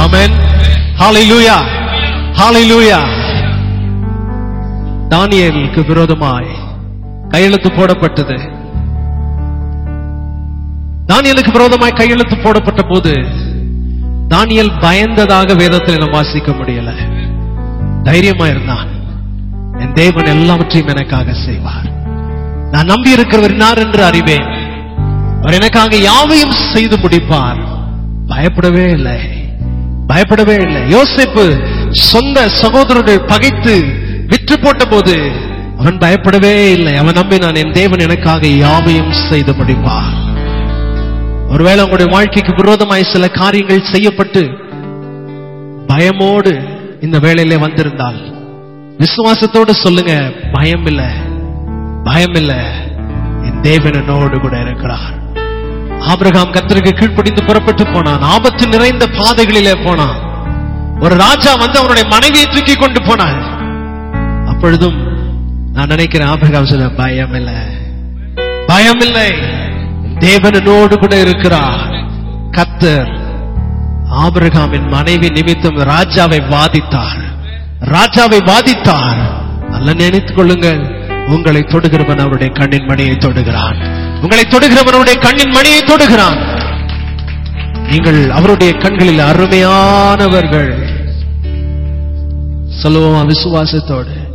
ஆமென் ஹalleluya ஹalleluya தானியேலுக்கு விரோதமாய் கையெழுத்து போடப்பட்டது தானியலுக்கு விரோதமாய் கையெழுத்து போடப்பட்ட போது தானியல் பயந்ததாக வேதத்தில் நாம் வாசிக்க முடியல தைரியமா இருந்தான் என் தேவன் எல்லாவற்றையும் எனக்காக செய்வார் நான் நம்பி இருக்கிறவர் இன்னார் என்று அறிவேன் அவர் எனக்காக யாவையும் செய்து முடிப்பார் பயப்படவே இல்லை பயப்படவே இல்லை யோசிப்பு சொந்த சகோதரர்கள் பகைத்து விற்று போட்ட போது அவன் பயப்படவே இல்லை அவன் நம்பினான் என் தேவன் எனக்காக யாவையும் செய்து முடிப்பார் ஒருவேளை உங்களுடைய வாழ்க்கைக்கு விரோதமாய் சில காரியங்கள் செய்யப்பட்டு பயமோடு இந்த வேளையிலே வந்திருந்தால் விசுவாசத்தோடு சொல்லுங்க பயம் இல்ல பயம் இல்ல என் தேவன் என்னோடு கூட இருக்கிறார் ஆபிரகாம் கர்த்தருக்கு கீழ்ப்படிந்து புறப்பட்டு போனான் ஆபத்து நிறைந்த பாதைகளிலே போனான் ஒரு ராஜா வந்து அவனுடைய மனைவியை தூக்கி கொண்டு போனான் அப்பொழுதும் நான் நினைக்கிறேன் ஆபிரகாம் சொல்ல பயம் இல்ல பயம் இல்லை தேவன் என்னோடு கூட இருக்கிறார் கத்தர் ஆபிரகாமின் மனைவி நிமித்தம் ராஜாவை வாதித்தார் ராஜாவை வாதித்தார் அல்ல நினைத்துக் கொள்ளுங்கள் உங்களை தொடுகிறவன் அவருடைய கண்ணின் மணியை தொடுகிறான் உங்களை தொடுகிறவன் அவருடைய கண்ணின் மணியை தொடுகிறான் நீங்கள் அவருடைய கண்களில் அருமையானவர்கள் சொல்லுவோமா விசுவாசத்தோடு